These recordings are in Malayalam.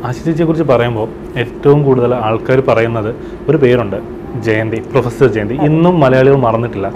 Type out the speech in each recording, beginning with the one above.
ആശിച്ചയെ കുറിച്ച് പറയുമ്പോൾ ഏറ്റവും കൂടുതൽ ആൾക്കാർ പറയുന്നത് ഒരു പേരുണ്ട് ജയന്തി പ്രൊഫസർ ജയന്തി ഇന്നും മലയാളികൾ മറന്നിട്ടില്ല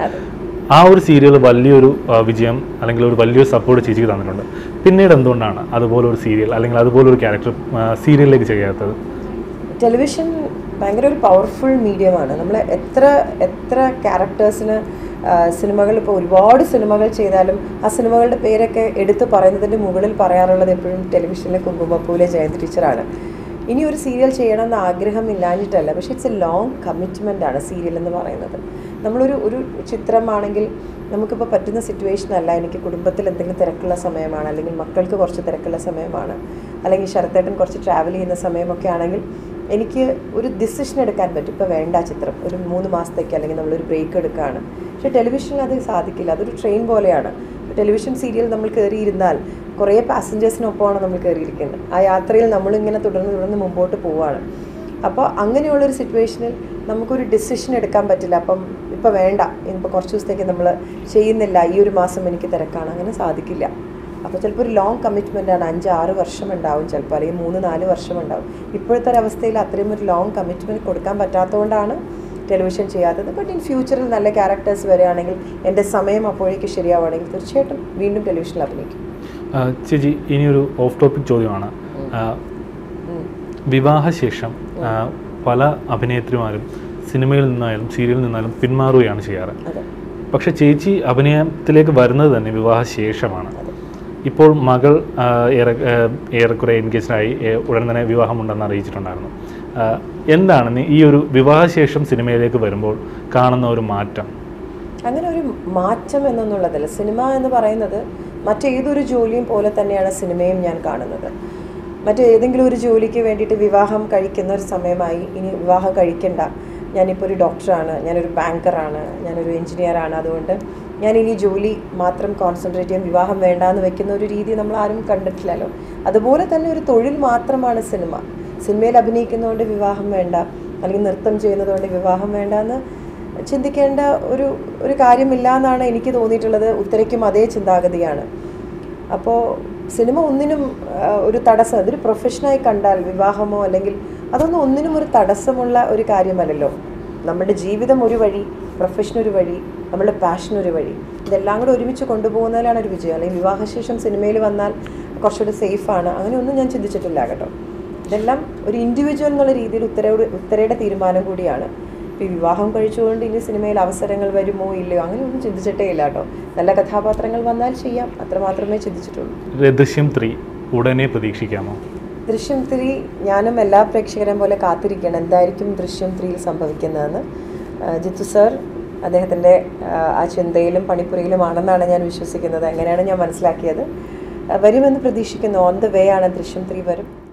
ആ ഒരു സീരിയൽ വലിയൊരു ആ, വിജയം അല്ലെങ്കിൽ ഒരു വലിയൊരു സപ്പോർട്ട് ചേച്ചിക്ക് തന്നിട്ടുണ്ട് പിന്നീട് എന്തുകൊണ്ടാണ് അതുപോലെ ഒരു സീരിയൽ അല്ലെങ്കിൽ അതുപോലെ ഒരു ക്യാരക്ടർ സീരിയലിലേക്ക് ചെയ്യാത്തത് ടെലിവിഷൻ ഭയങ്കര ഒരു പവർഫുൾ മീഡിയമാണ് നമ്മൾ എത്ര എത്ര ക്യാരക്ടേഴ്സിന് സിനിമകൾ ഇപ്പോൾ ഒരുപാട് സിനിമകൾ ചെയ്താലും ആ സിനിമകളുടെ പേരൊക്കെ എടുത്തു പറയുന്നതിൻ്റെ മുകളിൽ പറയാറുള്ളത് എപ്പോഴും ടെലിവിഷനിലെ കുങ്കുമപ്പൂലെ ജയന്തി ടീച്ചറാണ് ഇനി ഒരു സീരിയൽ ചെയ്യണമെന്ന് ആഗ്രഹം ഇല്ലാഞ്ഞിട്ടല്ല പക്ഷേ ഇറ്റ്സ് എ ലോങ് കമ്മിറ്റ്മെൻ്റ് ആണ് സീരിയൽ എന്ന് പറയുന്നത് നമ്മളൊരു ഒരു ചിത്രമാണെങ്കിൽ നമുക്കിപ്പോൾ പറ്റുന്ന സിറ്റുവേഷൻ അല്ല എനിക്ക് കുടുംബത്തിൽ എന്തെങ്കിലും തിരക്കുള്ള സമയമാണ് അല്ലെങ്കിൽ മക്കൾക്ക് കുറച്ച് തിരക്കുള്ള സമയമാണ് അല്ലെങ്കിൽ ശരത്തേട്ടൻ കുറച്ച് ട്രാവൽ ചെയ്യുന്ന സമയമൊക്കെ ആണെങ്കിൽ എനിക്ക് ഒരു ഡിസിഷൻ എടുക്കാൻ പറ്റും ഇപ്പോൾ വേണ്ട ആ ചിത്രം ഒരു മൂന്ന് മാസത്തേക്ക് അല്ലെങ്കിൽ നമ്മളൊരു ബ്രേക്ക് എടുക്കുകയാണ് പക്ഷേ ടെലിവിഷനിൽ അത് സാധിക്കില്ല അതൊരു ട്രെയിൻ പോലെയാണ് ടെലിവിഷൻ സീരിയൽ നമ്മൾ കയറിയിരുന്നാൽ കുറേ പാസഞ്ചേഴ്സിനൊപ്പമാണ് നമ്മൾ കയറിയിരിക്കുന്നത് ആ യാത്രയിൽ നമ്മളിങ്ങനെ തുടർന്ന് തുടർന്ന് മുമ്പോട്ട് പോവുകയാണ് അപ്പോൾ അങ്ങനെയുള്ളൊരു സിറ്റുവേഷനിൽ നമുക്കൊരു ഡിസിഷൻ എടുക്കാൻ പറ്റില്ല അപ്പം ഇപ്പോൾ വേണ്ട ഇനിയിപ്പോൾ കുറച്ച് ദിവസത്തേക്ക് നമ്മൾ ചെയ്യുന്നില്ല ഈ ഒരു മാസം എനിക്ക് തിരക്കാണ് അങ്ങനെ സാധിക്കില്ല അപ്പോൾ ചിലപ്പോൾ ഒരു ലോങ് കമ്മിറ്റ്മെൻ്റ് ആണ് അഞ്ച് ആറ് വർഷം ഉണ്ടാവും ചിലപ്പോൾ അല്ലെങ്കിൽ മൂന്ന് നാല് വർഷം ഉണ്ടാവും ഇപ്പോഴത്തെ ഒരു അവസ്ഥയിൽ അത്രയും ഒരു ലോങ് കമ്മിറ്റ്മെൻറ്റ് കൊടുക്കാൻ പറ്റാത്തതുകൊണ്ടാണ് ടെലിവിഷൻ ചെയ്യാത്തത് ബട്ട് ഇൻ ഫ്യൂച്ചറിൽ നല്ല ക്യാരക്ടേഴ്സ് വരികയാണെങ്കിൽ എൻ്റെ സമയം അപ്പോഴേക്ക് ശരിയാവുകയാണെങ്കിൽ തീർച്ചയായിട്ടും വീണ്ടും ടെലിവിഷനിൽ അഭിനയിക്കും ആ, ചേച്ചി ഇനിയൊരു ഓഫ് ടോപ്പിക് ചോദ്യമാണ് ആ, ഉം. വിവാഹശേഷം ആ, പല അഭിനേത്രിമാരും സിനിമയിൽ നിന്നായാലും സീരിയലിൽ നിന്നായാലും പിന്മാറുകയാണ് ചെയ്യാറ് അതെ പക്ഷെ ചേച്ചി അഭിനയത്തിലേക്ക് വരുന്നത് തന്നെ വിവാഹശേഷമാണ് ഇപ്പോൾ മകൾ ആ, ഏറെ ആ, ഏറെക്കുറെ എൻഗേജ്ഡ് ആയി ഏ, ഉടൻ തന്നെ വിവാഹമുണ്ടെന്ന് അറിയിച്ചിട്ടുണ്ടായിരുന്നു ആ, എന്താണ് നീ ഈ ഒരു വിവാഹശേഷം സിനിമയിലേക്ക് വരുമ്പോൾ കാണുന്ന ഒരു മാറ്റം അങ്ങനെ ഒരു മാറ്റം എന്നൊന്നുള്ളതല്ല സിനിമ എന്ന് പറയുന്നത് മറ്റേതൊരു ജോലിയും പോലെ തന്നെയാണ് സിനിമയും ഞാൻ കാണുന്നത് മറ്റേതെങ്കിലും ഒരു ജോലിക്ക് വേണ്ടിയിട്ട് വിവാഹം കഴിക്കുന്ന ഒരു സമയമായി ഇനി വിവാഹം കഴിക്കണ്ട ഞാനിപ്പോൾ ഒരു ഡോക്ടറാണ് ഞാനൊരു ബാങ്കറാണ് ഞാനൊരു എഞ്ചിനീയറാണ് അതുകൊണ്ട് ഞാൻ ഇനി ജോലി മാത്രം കോൺസെൻട്രേറ്റ് ചെയ്യാൻ വിവാഹം വേണ്ട എന്ന് വെക്കുന്ന ഒരു രീതി നമ്മൾ ആരും കണ്ടിട്ടില്ലല്ലോ അതുപോലെ തന്നെ ഒരു തൊഴിൽ മാത്രമാണ് സിനിമ സിനിമയിൽ അഭിനയിക്കുന്നതുകൊണ്ട് വിവാഹം വേണ്ട അല്ലെങ്കിൽ നൃത്തം ചെയ്യുന്നതുകൊണ്ട് വിവാഹം വേണ്ട എന്ന് ചിന്തിക്കേണ്ട ഒരു ഒരു കാര്യമില്ല എന്നാണ് എനിക്ക് തോന്നിയിട്ടുള്ളത് ഉത്തരയ്ക്കും അതേ ചിന്താഗതിയാണ് അപ്പോൾ സിനിമ ഒന്നിനും ആ, ഒരു തടസ്സം അതൊരു പ്രൊഫഷനായി കണ്ടാൽ വിവാഹമോ അല്ലെങ്കിൽ അതൊന്നും ഒന്നിനും ഒരു തടസ്സമുള്ള ഒരു കാര്യമല്ലല്ലോ നമ്മുടെ ജീവിതം ഒരു വഴി പ്രൊഫഷൻ ഒരു വഴി നമ്മുടെ പാഷൻ ഒരു വഴി ഇതെല്ലാം കൂടെ ഒരുമിച്ച് കൊണ്ടുപോകുന്നതിലാണ് ഒരു വിജയം അല്ലെങ്കിൽ വിവാഹശേഷം സിനിമയിൽ വന്നാൽ കുറച്ചുകൂടി സേഫാണ് അങ്ങനെയൊന്നും ഞാൻ ചിന്തിച്ചിട്ടില്ല കേട്ടോ ഇതെല്ലാം ഒരു ഇൻഡിവിജ്വൽ എന്നുള്ള രീതിയിൽ ഉത്തരയുടെ ഉത്തരയുടെ തീരുമാനം കൂടിയാണ് ഇപ്പോൾ ഈ വിവാഹം കഴിച്ചുകൊണ്ട് ഇനി സിനിമയിൽ അവസരങ്ങൾ വരുമോ ഇല്ലയോ അങ്ങനെയൊന്നും ചിന്തിച്ചിട്ടേ ഇല്ല കേട്ടോ നല്ല കഥാപാത്രങ്ങൾ വന്നാൽ ചെയ്യാം അത്രമാത്രമേ ചിന്തിച്ചിട്ടുള്ളൂ ദൃശ്യം ത്രീ ഉടനെ പ്രതീക്ഷിക്കാമോ ദൃശ്യം ത്രീ ഞാനും എല്ലാ പ്രേക്ഷകരെയും പോലെ കാത്തിരിക്കണം എന്തായിരിക്കും ദൃശ്യം ത്രീയിൽ സംഭവിക്കുന്നതെന്ന് ആ, ജിത്തു സർ അദ്ദേഹത്തിൻ്റെ ആ, ആ ചിന്തയിലും പണിപ്പുരയിലുമാണെന്നാണ് ഞാൻ വിശ്വസിക്കുന്നത് അങ്ങനെയാണ് ഞാൻ മനസ്സിലാക്കിയത് ആ, വരുമെന്ന് പ്രതീക്ഷിക്കുന്നു ഓൺ ദ വേ ആണ് ദൃശ്യം ത്രീ വരും